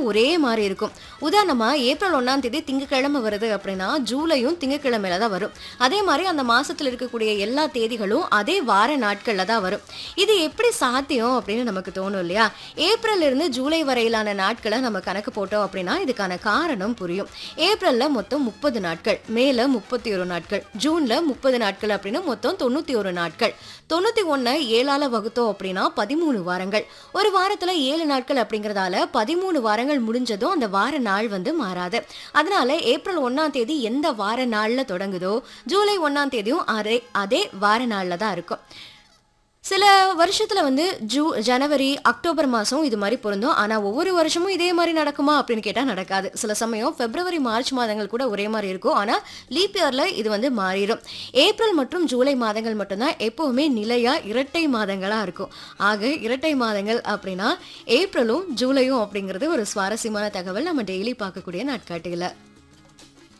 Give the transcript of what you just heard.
ஒரே மாதிரி இருக்கும் உதாரணமா ஏப்ரல் ஒண்ணாம் தேதி திங்கக்கிழமை வருது அப்படின்னா ஜூலையும் திங்கக்கிழமையில தான் வரும் அதே மாதிரி அந்த மாசத்துல இருக்கக்கூடிய எல்லா தேதிகளும் அதே வார நாட்கள்ல தான் வரும் இது எப்படி சாத்தியம் அப்படின்னு நமக்கு தோணும் இல்லையா ஏப்ரல்ல இருந்து ஜூலை வரையிலான நாட்களை நம்ம கணக்கு போட்டோம் அப்படின்னா இதுக்கான காரணம் புரியும் ஏப்ரல்ல மொத்தம் முப்பது நாட்கள் மேல முப்பத்தி ஒரு நாட்கள் ஜூன்ல முப்பது நாட்கள் அப்படின்னு மொத்தம் தொண்ணூத்தி ஒரு நாட்கள் தொண்ணூத்தி ஒண்ணு ஏழால வகுத்தோம் அப்படின்னா பதிமூணு வாரங்கள் ஒரு வாரத்துல ஏழு நாட்கள் அப்படிங்கறதால பதிமூணு வாரங்கள் முடிஞ்சதும் அந்த வார நாள் வந்து மாறாது அதனால ஏப்ரல் ஒண்ணாம் தேதி எந்த வார நாள்ல தொடங்குதோ ஜூலை ஒண்ணாம் தேதியும் அதே அதே வார நாள்ல தான் இருக்கும் சில வருஷத்துல வந்து ஜூ ஜனவரி அக்டோபர் மாசம் இது மாதிரி பொருந்தும் ஆனா ஒவ்வொரு வருஷமும் இதே மாதிரி நடக்குமா அப்படின்னு கேட்டா நடக்காது சில சமயம் பிப்ரவரி மார்ச் மாதங்கள் கூட ஒரே மாதிரி இருக்கும் ஆனா லீப் இயர்ல இது வந்து மாறிடும் ஏப்ரல் மற்றும் ஜூலை மாதங்கள் மட்டும்தான் எப்பவுமே நிலையா இரட்டை மாதங்களா இருக்கும் ஆக இரட்டை மாதங்கள் அப்படின்னா ஏப்ரலும் ஜூலையும் அப்படிங்கிறது ஒரு சுவாரஸ்யமான தகவல் நம்ம டெய்லி பார்க்கக்கூடிய நாட்காட்டியில